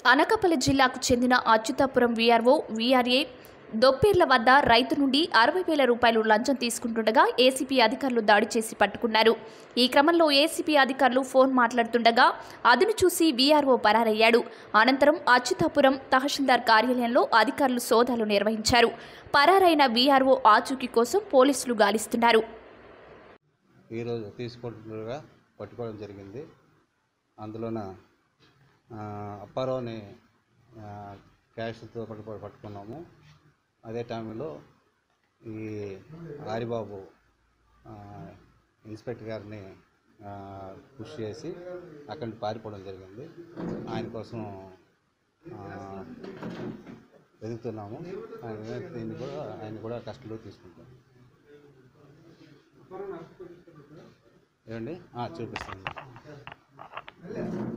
అనకాపల్లి జిల్లాకు చెందిన Atchutapuram VRO VRA దొప్పేర్ల వద్ద రైతు నుండి అరవై వేల రూపాయలు లంచం తీసుకుంటుండగా ఏసీపీ అధికారులు దాడి చేసి పట్టుకున్నారు ఈ క్రమంలో ఏసీపీ అధికారులు ఫోన్ మాట్లాడుతుండగా అదును చూసి వీఆర్ఓ పరారయ్యాడు అనంతరం అచ్యుతాపురం తహసీల్దార్ కార్యాలయంలో అధికారులు సోదాలు నిర్వహించారు పరారైన వీఆర్ఓ ఆచూకీ కోసం పోలీసులు గాలిస్తున్నారు ఈరోజు తీసుకుంటుండగా పట్టుకోవడం జరిగింది అందులోన ఆ, అప్పారావుని ఆ, క్యాష్తో పట్టుకో పట్టుకున్నాము అదే టైంలో ఈ హరిబాబు ఆ, ఇన్స్పెక్టర్ గారిని ఆ, పుష్ చేసి అక్కడి నుంచి పారిపోవడం జరిగింది ఆయన కోసం ఆ, వెతుకుతున్నాము ఆయన దీన్ని కూడా ఆయన కూడా కస్టడీలో తీసుకుంటాం ఏమండి ఆ, చూపిస్తాను